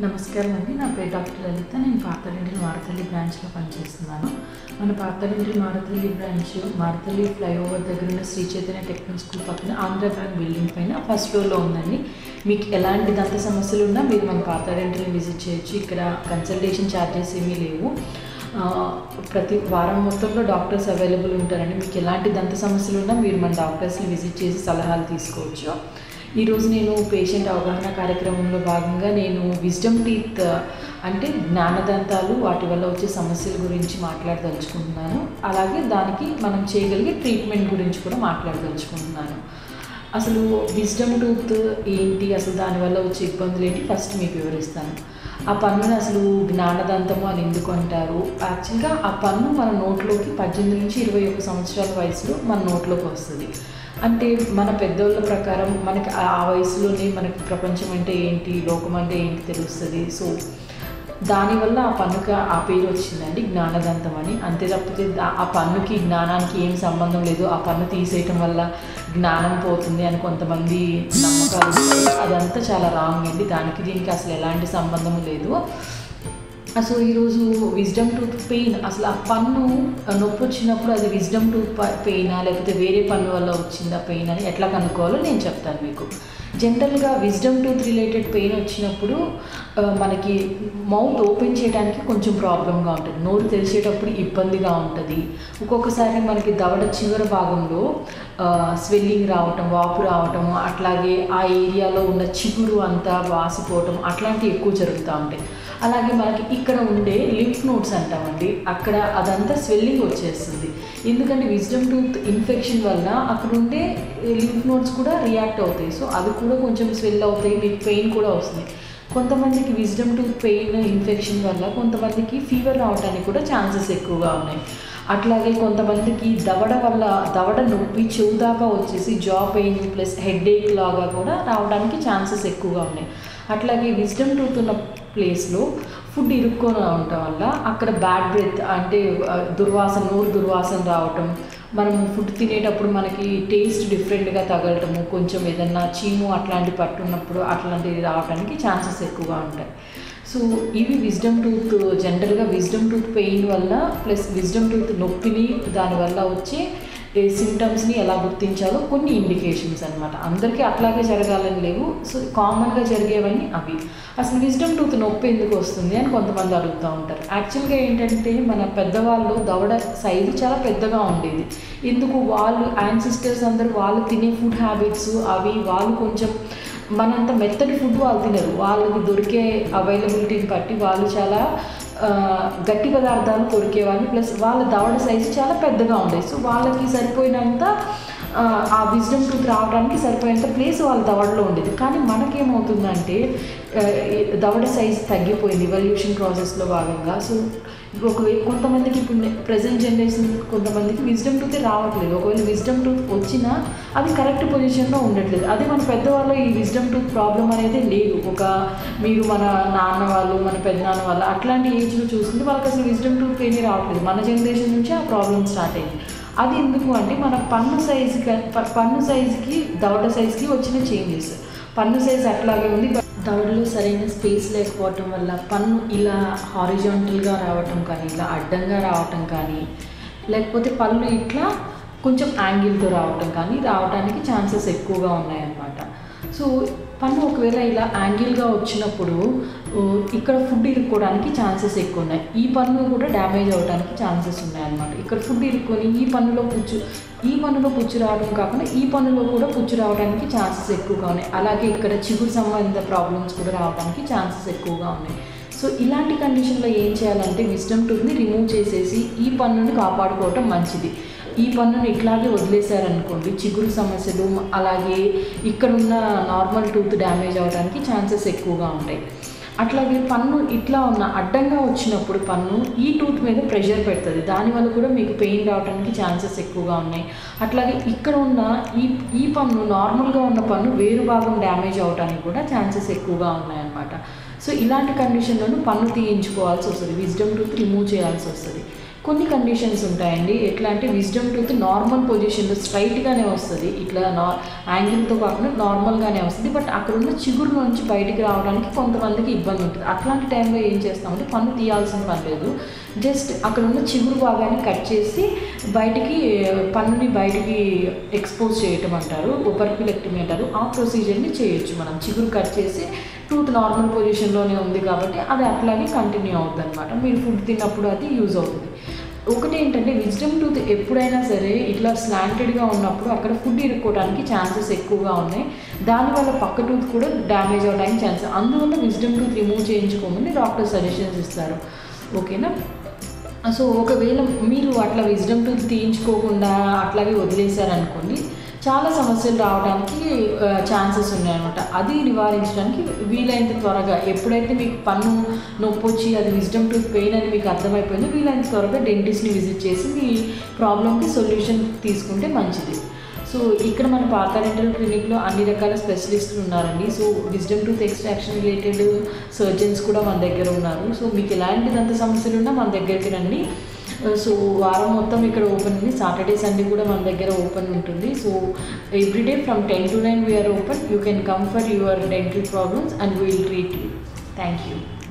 నమస్కారం అండి నా పేరు డాక్టర్ లలిత నేను పాతరింటి మారతల్లి బ్రాంచ్లో పనిచేస్తున్నాను మన పాతరింటి మారతల్లి బ్రాంచ్ మారతల్లి ఫ్లైఓవర్ దగ్గర ఉన్న శ్రీ చైతన్య టెక్నికల్ స్కూల్ పక్కన ఆంధ్ర బ్యాంక్ బిల్డింగ్ పైన ఫస్ట్ ఫ్లోర్లో ఉందండి మీకు ఎలాంటి దంత సమస్యలు ఉన్నా మీరు మన పాతరింటిని విజిట్ చేయొచ్చు ఇక్కడ కన్సల్టేషన్ ఛార్జెస్ ఏమీ లేవు ఆ, ప్రతి వారం మొత్తంలో డాక్టర్స్ అవైలబుల్ ఉంటారండి మీకు ఎలాంటి దంత సమస్యలు ఉన్నా మీరు మన డాక్టర్స్ని విజిట్ చేసి సలహాలు తీసుకోవచ్చు ఈరోజు నేను పేషెంట్ అవగాహన కార్యక్రమంలో భాగంగా నేను విజ్డమ్ టీత్ అంటే జ్ఞానదంతాలు వాటి వల్ల వచ్చే సమస్యల గురించి మాట్లాడదలుచుకుంటున్నాను అలాగే దానికి మనం చేయగలిగే ట్రీట్మెంట్ గురించి కూడా మాట్లాడదలుచుకుంటున్నాను అసలు విజ్డమ్ టూత్ ఏంటి అసలు దానివల్ల వచ్చే ఇబ్బందులు ఏంటి ఫస్ట్ మీకు వివరిస్తాను ఆ పన్నుని అసలు జ్ఞానదంతము అని ఎందుకు అంటారు యాక్చువల్గా ఆ పన్ను మన నోట్లోకి పద్దెనిమిది నుంచి ఇరవై ఒక్క సంవత్సరాల వయసులో మన నోట్లోకి వస్తుంది అంటే మన పెద్దోళ్ళ ప్రకారం మనకి ఆ ఆ వయసులోనే మనకి ప్రపంచం అంటే ఏంటి లోకం అంటే ఏంటి తెలుస్తుంది సో దానివల్ల ఆ పన్నుకి ఆ పేరు వచ్చిందండి జ్ఞానదంతం అని అంతే తప్పితే దా- ఆ పన్నుకి జ్ఞానానికి ఏం సంబంధం లేదు ఆ పన్ను తీసేయటం వల్ల జ్ఞానం పోతుంది అని కొంతమంది నమ్మకాలు ఉన్నాయి. అదంతా చాలా రాంగ్ అండి దానికి దీనికి అసలు ఎలాంటి సంబంధం లేదు సో ఈరోజు విజ్డమ్ టూత్ పెయిన్ అసలు ఆ పన్ను నొప్పి వచ్చినప్పుడు అది విజ్డమ్ టూత్ పెయినా లేకపోతే వేరే పన్ను వల్ల వచ్చిందా పెయిన్ అని ఎట్లా కనుక్కోవాలో నేను చెప్తాను మీకు జనరల్గా విజ్డమ్ టూత్ రిలేటెడ్ పెయిన్ వచ్చినప్పుడు ఆ, మనకి మౌత్ ఓపెన్ చేయడానికి కొంచెం ప్రాబ్లంగా ఉంటుంది నోరు తెరిచేటప్పుడు ఇబ్బందిగా ఉంటుంది ఒక్కొక్కసారి మనకి దవడ చివరి భాగంలో స్వెల్లింగ్ రావటం వాపు రావటం అట్లాగే ఆ ఏరియాలో ఉన్న చిగురు అంతా వాసిపోవటం అట్లాంటివి ఎక్కువ జరుగుతూ ఉంటాయి అలాగే మనకి ఇక్కడ ఉండే లింఫ్ నోట్స్ అంటామండి అక్కడ అదంతా స్వెల్లింగ్ వచ్చేస్తుంది ఎందుకంటే విజ్డమ్ టూత్ ఇన్ఫెక్షన్ వల్ల అక్కడ ఉండే లింఫ్ నోట్స్ కూడా రియాక్ట్ అవుతాయి సో అవి కూడా కొంచెం స్వెల్ అవుతాయి మీకు పెయిన్ కూడా వస్తుంది కొంతమందికి విజ్డమ్ టూత్ పెయిన్ ఇన్ఫెక్షన్ వల్ల కొంతమందికి ఫీవర్ రావడానికి కూడా ఛాన్సెస్ ఎక్కువగా ఉన్నాయి అట్లాగే కొంతమందికి దవడ వల్ల దవడ నొప్పి చెవు దాకా వచ్చేసి జా పెయిన్ ప్లస్ హెడ్ ఏక్ లాగా కూడా రావడానికి ఛాన్సెస్ ఎక్కువగా ఉన్నాయి అట్లాగే విజ్డమ్ టూత్ ఉన్న ప్లేస్లో ఫుడ్ ఇరుక్కొని ఉండటం వల్ల అక్కడ బ్యాడ్ బ్రెత్ అంటే ఆ, దుర్వాసన నోరు దుర్వాసన రావటం మనం ఫుడ్ తినేటప్పుడు మనకి టేస్ట్ డిఫరెంట్గా తగలటము కొంచెం ఏదన్నా చీము అట్లాంటి పట్టున్నప్పుడు అట్లాంటివి రావడానికి ఛాన్సెస్ ఎక్కువగా ఉంటాయి సో ఇవి విజ్డమ్ టూత్ జనరల్గా విజ్డమ్ టూత్ పెయిన్ వల్ల ప్లస్ విజ్డమ్ టూత్ నొప్పిని దానివల్ల వచ్చే సిమ్టమ్స్ని ఎలా గుర్తించాలో కొన్ని ఇండికేషన్స్ అనమాట అందరికీ అట్లాగే జరగాలని లేవు సో కామన్గా జరిగేవన్నీ అవి అసలు విజ్డమ్ టూత్ నొప్పి ఎందుకు వస్తుంది అని కొంతమంది అడుగుతూ ఉంటారు యాక్చువల్గా ఏంటంటే మన పెద్దవాళ్ళు దవడ సైజు చాలా పెద్దగా ఉండేది ఎందుకు వాళ్ళు యాన్సిస్టర్స్ అందరూ వాళ్ళు తినే ఫుడ్ హ్యాబిట్స్ అవి వాళ్ళు కొంచెం మనంత మెత్తటి ఫుడ్ వాళ్ళు తినరు వాళ్ళకి దొరికే అవైలబిలిటీని బట్టి వాళ్ళు చాలా ఆ, గట్టి పదార్థాలు దొరికేవాళ్ళు ప్లస్ వాళ్ళ దవడ సైజు చాలా పెద్దగా ఉండేది సో వాళ్ళకి సరిపోయినంత ఆ, ఆ విజ్డమ్ టూత్ రావడానికి సరిపోయేంత ప్లేస్ వాళ్ళ దవడలో ఉండేది కానీ మనకేమవుతుందంటే ఆ, ఈ దవడ సైజ్ తగ్గిపోయింది ఇవల్యూషన్ ప్రాసెస్లో భాగంగా సో ఒకవేళ కొంతమందికి ఇప్పుడు ప్రజెంట్ జనరేషన్ కొంతమందికి విజ్డమ్ టూత్ రావట్లేదు ఒకవేళ విజ్డమ్ టూత్ వచ్చినా అది కరెక్ట్ పొజిషన్లో ఉండట్లేదు అదే మన పెద్దవాళ్ళు ఈ విజ్డమ్ టూత్ ప్రాబ్లం అనేది లేదు ఒక మీరు మన నాన్న వాళ్ళు మన పెద్దనాన్న వాళ్ళు అట్లాంటి ఏజ్లో చూసుకుంటే వాళ్ళకి అసలు విజ్డమ్ టూత్ ఏమీ రావట్లేదు మన జనరేషన్ నుంచి ఆ ప్రాబ్లం స్టార్ట్ అయింది అది ఎందుకు అంటే మన పన్ను సైజుకి పన్ను సైజుకి దవడ సైజుకి వచ్చిన చేంజెస్ పన్ను సైజ్ అట్లాగే ఉంది బట్ దవడలో సరైన స్పేస్ లేకపోవటం వల్ల పన్ను ఇలా హారిజాంటల్గా రావటం కానీ ఇలా అడ్డంగా రావటం కానీ లేకపోతే పళ్ళు ఇట్లా కొంచెం యాంగిల్తో రావటం కానీ రావడానికి ఛాన్సెస్ ఎక్కువగా ఉన్నాయన్నమాట సో పన్ను ఒకవేళ ఇలా యాంగిల్గా వచ్చినప్పుడు ఓ, ఇక్కడ ఫుడ్ ఇరుక్కోవడానికి ఛాన్సెస్ ఎక్కువ ఉన్నాయి ఈ పన్ను కూడా డ్యామేజ్ అవ్వడానికి ఛాన్సెస్ ఉన్నాయన్నమాట ఇక్కడ ఫుడ్ ఇరుక్కొని ఈ పన్నులో పుచ్చు ఈ పన్నులో పుచ్చు రావడం కాకుండా ఈ పన్నులో కూడా పుచ్చు రావడానికి ఛాన్సెస్ ఎక్కువగా ఉన్నాయి అలాగే ఇక్కడ చిగురు సంబంధిత ప్రాబ్లమ్స్ కూడా రావడానికి ఛాన్సెస్ ఎక్కువగా ఉన్నాయి సో ఇలాంటి కండిషన్లో ఏం చేయాలంటే విజ్డమ్ టూత్ని రిమూవ్ చేసేసి ఈ పన్నుని కాపాడుకోవటం మంచిది ఈ పన్నుని ఇట్లాగే వదిలేశారనుకోండి చిగురు సమస్యలు అలాగే ఇక్కడున్న నార్మల్ టూత్ డ్యామేజ్ అవ్వడానికి ఛాన్సెస్ ఎక్కువగా ఉంటాయి అట్లాగే పన్ను ఇట్లా ఉన్న అడ్డంగా వచ్చినప్పుడు పన్ను ఈ టూత్ మీద ప్రెషర్ పెడుతుంది దానివల్ల కూడా మీకు పెయిన్ రావడానికి ఛాన్సెస్ ఎక్కువగా ఉన్నాయి అట్లాగే ఇక్కడ ఉన్న ఈ ఈ పన్ను నార్మల్గా ఉన్న పన్ను వేరు భాగం డ్యామేజ్ అవడానికి కూడా ఛాన్సెస్ ఎక్కువగా ఉన్నాయన్నమాట సో ఇలాంటి కండిషన్లోనూ పన్ను తీయించుకోవాల్సి వస్తుంది విజ్డమ్ టూత్ రిమూవ్ చేయాల్సి వస్తుంది కొన్ని కండిషన్స్ ఉంటాయండి ఎట్లా అంటే విజ్డమ్ టూత్ నార్మల్ పొజిషన్లో స్ట్రైట్గానే వస్తుంది ఇట్లా నా యాంగిల్తో కాకుండా నార్మల్గానే వస్తుంది బట్ అక్కడ ఉన్న చిగురు నుంచి బయటికి రావడానికి కొంతమందికి ఇబ్బంది ఉంటుంది అట్లాంటి టైంలో ఏం చేస్తామంటే పన్ను తీయాల్సిన పని లేదు జస్ట్ అక్కడ ఉన్న చిగురు భాగాన్ని కట్ చేసి బయటికి పన్నుని బయటికి ఎక్స్పోజ్ చేయటం అంటారు ఓపర్పిలెక్టమీ అంటారు ఆ ప్రొసీజర్ని చేయొచ్చు మనం చిగురు కట్ చేసి టూత్ నార్మల్ పొజిషన్లోనే ఉంది కాబట్టి అది అట్లాగే కంటిన్యూ అవుతుంది అనమాట మీరు ఫుడ్ తిన్నప్పుడు అది యూజ్ అవుతుంది ఒకటి ఏంటంటే విజ్డమ్ టూత్ ఎప్పుడైనా సరే ఇట్లా స్లాంటెడ్గా ఉన్నప్పుడు అక్కడ ఫుడ్ ఇరుక్కోవడానికి ఛాన్సెస్ ఎక్కువగా ఉన్నాయి దానివల్ల పక్క టూత్ కూడా డ్యామేజ్ అవ్వడానికి ఛాన్సెస్ అందువల్ల విజ్డమ్ టూత్ రిమూవ్ చేయించుకోమని డాక్టర్ సజెషన్స్ ఇస్తారు ఓకేనా సో ఒకవేళ మీరు అట్లా విజ్డమ్ టూత్ తీయించుకోకుండా అట్లాగే వదిలేశారనుకోండి చాలా సమస్యలు రావడానికి ఛాన్సెస్ ఉన్నాయన్నమాట అది నివారించడానికి వీలైనంత త్వరగా ఎప్పుడైతే మీకు పన్ను నొప్పి వచ్చి అది విజ్డమ్ టూత్ పెయిన్ అని మీకు అర్థమైపోయిందో వీలైనంత త్వరగా డెంటిస్ట్ని విజిట్ చేసి మీ ప్రాబ్లమ్కి సొల్యూషన్ తీసుకుంటే మంచిది సో ఇక్కడ మన పాత డెంటల్ క్లినిక్లో అన్ని రకాల స్పెషలిస్టులు ఉన్నారండి so wisdom tooth extraction related surgeons కూడా మన దగ్గర ఉన్నారు సో మీకు ఎలాంటిదంత సమస్యలు ఉన్నా మన దగ్గరికి రండి సో వారం మొత్తం ఇక్కడ ఓపెన్ ఉంది సాటర్డే సండే కూడా మన దగ్గర ఓపెన్ ఉంటుంది so everyday from ten to nine we are open you can come for your dental problems and will treat you thank you